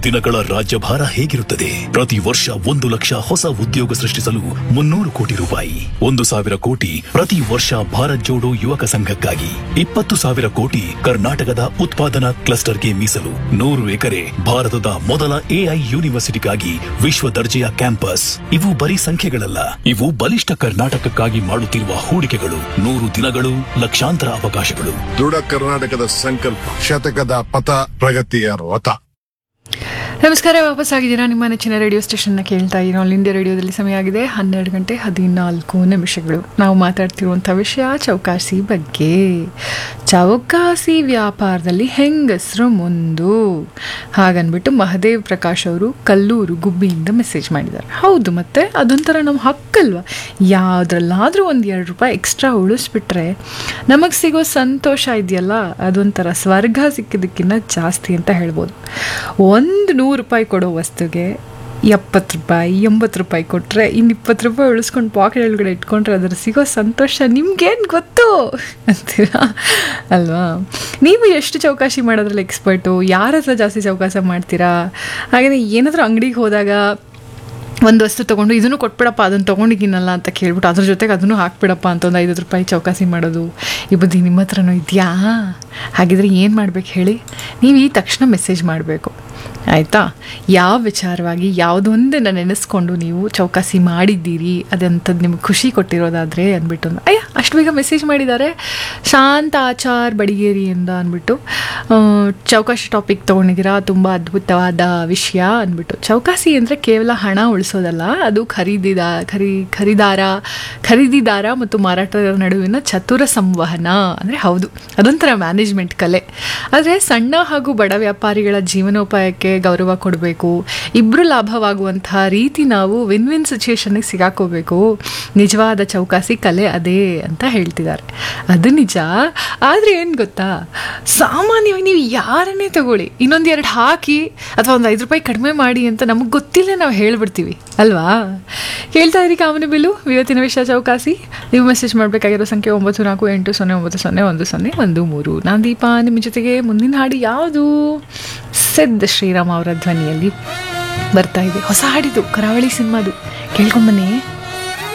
ದಿನಗಳ ರಾಜ್ಯಭಾರ ಹೇಗಿರುತ್ತದೆ ಪ್ರತಿ ವರ್ಷ ಒಂದು ಲಕ್ಷ ಹೊಸ ಉದ್ಯೋಗ ಸೃಷ್ಟಿಸಲು ಮುನ್ನೂರು ಕೋಟಿ ರೂಪಾಯಿ ಒಂದು ಸಾವಿರ ಕೋಟಿ ಪ್ರತಿ ವರ್ಷ ಭಾರತ್ ಜೋಡೋ ಯುವಕ ಸಂಘಕ್ಕಾಗಿ ಇಪ್ಪತ್ತು ಸಾವಿರ ಕೋಟಿ ಕರ್ನಾಟಕದ ಉತ್ಪಾದನಾ ಕ್ಲಸ್ಟರ್ಗೆ ಮೀಸಲು ನೂರು ಎಕರೆ ಭಾರತದ ಮೊದಲ ಎಐ ಯೂನಿವರ್ಸಿಟಿಗಾಗಿ ವಿಶ್ವ ದರ್ಜೆಯ ಕ್ಯಾಂಪಸ್ ಇವು ಬರೀ ಸಂಖ್ಯೆಗಳಲ್ಲ ಇವು ಬಲಿಷ್ಠ ಕರ್ನಾಟಕಕ್ಕಾಗಿ ಮಾಡುತ್ತಿರುವ ಹೂಡಿಕೆಗಳು ನೂರು ದಿನಗಳು ಲಕ್ಷಾಂತರ ಅವಕಾಶಗಳು ದೃಢ ಕರ್ನಾಟಕದ ಸಂಕಲ್ಪ ಶತಕದ ಪಥ ಪ್ರಗತಿಯ ರಥ ನಮಸ್ಕಾರ ವಾಪಸ್ ಆಗಿದ್ದೀರಾ ನಿಮ್ಮ ನೆಚ್ಚಿನ ರೇಡಿಯೋ ಸ್ಟೇಷನ್ನ ಕೇಳ್ತಾ ಇರೋ ಆಲ್ ಇಂಡಿಯಾ ರೇಡಿಯೋದಲ್ಲಿ ಸಮಯ ಆಗಿದೆ ಹನ್ನೆರಡು ಗಂಟೆ ಹದಿನಾಲ್ಕು ನಿಮಿಷಗಳು ನಾವು ಮಾತಾಡ್ತಿರುವಂಥ ವಿಷಯ ಚೌಕಾಸಿ ಬಗ್ಗೆ ಚೌಕಾಸಿ ವ್ಯಾಪಾರದಲ್ಲಿ ಹೆಂಗಸರು ಮುಂದು ಹಾಗನ್ಬಿಟ್ಟು ಮಹದೇವ್ ಪ್ರಕಾಶ್ ಅವರು ಕಲ್ಲೂರು ಗುಬ್ಬಿಯಿಂದ ಮೆಸೇಜ್ ಮಾಡಿದ್ದಾರೆ ಹೌದು ಮತ್ತೆ ಅದೊಂಥರ ನಮ್ಮ ಹಕ್ಕಲ್ವಾ ಯಾವುದ್ರಲ್ಲಾದರೂ ಒಂದು ಎರಡು ರೂಪಾಯಿ ಎಕ್ಸ್ಟ್ರಾ ಉಳಿಸ್ಬಿಟ್ರೆ ನಮಗೆ ಸಿಗೋ ಸಂತೋಷ ಇದೆಯಲ್ಲ ಅದೊಂಥರ ಸ್ವರ್ಗ ಸಿಕ್ಕಿದ್ದಕ್ಕಿಂತ ಜಾಸ್ತಿ ಅಂತ ಹೇಳ್ಬೋದು ಒಂದು ನೂರು ರೂಪಾಯಿ ಕೊಡೋ ವಸ್ತುಗೆ ಎಪ್ಪತ್ತು ರೂಪಾಯಿ ಎಂಬತ್ತು ರೂಪಾಯಿ ಕೊಟ್ಟರೆ ಇನ್ನು ಇಪ್ಪತ್ತು ರೂಪಾಯಿ ಉಳಿಸ್ಕೊಂಡು ಪಾಕೆಟ್ ಒಳಗಡೆ ಇಟ್ಕೊಂಡ್ರೆ ಅದರ ಸಿಗೋ ಸಂತೋಷ ನಿಮ್ಗೇನು ಗೊತ್ತು ಅಂತೀರಾ ಅಲ್ವಾ ನೀವು ಎಷ್ಟು ಚೌಕಾಶಿ ಮಾಡೋದ್ರಲ್ಲಿ ಎಕ್ಸ್ಪರ್ಟು ಯಾರ ಹತ್ರ ಜಾಸ್ತಿ ಚೌಕಾಸ ಮಾಡ್ತೀರಾ ಹಾಗೆಯೇ ಏನಾದರೂ ಅಂಗಡಿಗೆ ಹೋದಾಗ ಒಂದು ವಸ್ತು ತೊಗೊಂಡು ಇದನ್ನು ಕೊಟ್ಬಿಡಪ್ಪ ಅದನ್ನು ತೊಗೊಂಡಿದ್ದೀನಲ್ಲ ಅಂತ ಕೇಳ್ಬಿಟ್ಟು ಅದ್ರ ಜೊತೆಗೆ ಅದನ್ನು ಹಾಕ್ಬಿಡಪ್ಪ ಅಂತ ಒಂದು ಐದು ರೂಪಾಯಿ ಚೌಕಾಸಿ ಮಾಡೋದು ಈ ಬುದ್ಧಿ ನಿಮ್ಮ ಹತ್ರನೂ ಇದೆಯಾ ಹಾಗಿದ್ರೆ ಏನು ಮಾಡ್ಬೇಕು ಹೇಳಿ ನೀವು ಈ ತಕ್ಷಣ ಮೆಸೇಜ್ ಮಾಡಬೇಕು ಆಯಿತಾ ಯಾವ ವಿಚಾರವಾಗಿ ಯಾವುದೊಂದನ್ನು ನೆನೆಸ್ಕೊಂಡು ನೀವು ಚೌಕಾಸಿ ಮಾಡಿದ್ದೀರಿ ಅದಂಥದ್ದು ನಿಮ್ಗೆ ಖುಷಿ ಕೊಟ್ಟಿರೋದಾದರೆ ಅಂದ್ಬಿಟ್ಟು ಅಯ್ಯ ಅಷ್ಟು ಬೇಗ ಮೆಸೇಜ್ ಮಾಡಿದ್ದಾರೆ ಶಾಂತ ಆಚಾರ್ ಬಡಿಗೇರಿಯಿಂದ ಅಂದ್ಬಿಟ್ಟು ಆ, ಚೌಕಾಸಿ ಟಾಪಿಕ್ ತೊಗೊಂಡಿದ್ದೀರಾ ತುಂಬ ಅದ್ಭುತವಾದ ವಿಷಯ ಅಂದ್ಬಿಟ್ಟು ಚೌಕಾಸಿ ಅಂದರೆ ಕೇವಲ ಹಣ ಉಳಿಸೋದಲ್ಲ ಅದು ಖರೀದಿದ ಖರೀ ಖರೀದಾರ ಖರೀದಿದಾರ ಮತ್ತು ಮಾರಾಟದ ನಡುವಿನ ಚತುರ ಸಂವಹನ ಅಂದರೆ ಹೌದು ಅದೊಂಥರ ಮ್ಯಾನೇಜ್ಮೆಂಟ್ ಕಲೆ ಆದರೆ ಸಣ್ಣ ಹಾಗೂ ಬಡ ವ್ಯಾಪಾರಿಗಳ ಜೀವನೋಪಾಯಕ್ಕೆ ಗೌರವ ಕೊಡಬೇಕು ಇಬ್ಬರು ಲಾಭವಾಗುವಂತಹ ರೀತಿ ನಾವು ವಿನ್ ವಿನ್ ಸಿಚುಯೇಷನ್ಗೆ ಸಿಗಾಕೋಬೇಕು ನಿಜವಾದ ಚೌಕಾಸಿ ಕಲೆ ಅದೇ ಅಂತ ಹೇಳ್ತಿದ್ದಾರೆ ಅದು ನಿಜ ಆದರೆ ಏನು ಗೊತ್ತಾ ಸಾಮಾನ್ಯವಾಗಿ ನೀವು ಯಾರನ್ನೇ ತಗೊಳ್ಳಿ ಇನ್ನೊಂದು ಎರಡು ಹಾಕಿ ಅಥವಾ ಒಂದು ಐದು ರೂಪಾಯಿ ಕಡಿಮೆ ಮಾಡಿ ಅಂತ ನಮಗೆ ಗೊತ್ತಿಲ್ಲ ನಾವು ಹೇಳ್ಬಿಡ್ತೀವಿ ಅಲ್ವಾ ಕೇಳ್ತಾ ಇರಿ ಕಾಮನ ಬಿಲ್ಲು ಇವತ್ತಿನ ವಿಷಯ ಚೌಕಾಸಿ ನೀವು ಮೆಸೇಜ್ ಮಾಡಬೇಕಾಗಿರೋ ಸಂಖ್ಯೆ ಒಂಬತ್ತು ನಾಲ್ಕು ಎಂಟು ಸೊನ್ನೆ ಒಂಬತ್ತು ಸೊನ್ನೆ ಒಂದು ಸೊನ್ನೆ ಒಂದು ಮೂರು ನಾನು ದೀಪ ನಿಮ್ಮ ಜೊತೆಗೆ ಮುಂದಿನ ಹಾಡು ಯಾವುದು ಸಿದ್ಧ ಶ್ರೀರಾಮ್ ಅವರ ಧ್ವನಿಯಲ್ಲಿ ಬರ್ತಾ ಇದೆ ಹೊಸ ಹಾಡಿದು ಕರಾವಳಿ ಸಿನಿಮಾದು ಕೇಳ್ಕೊಂಬನ್ನಿ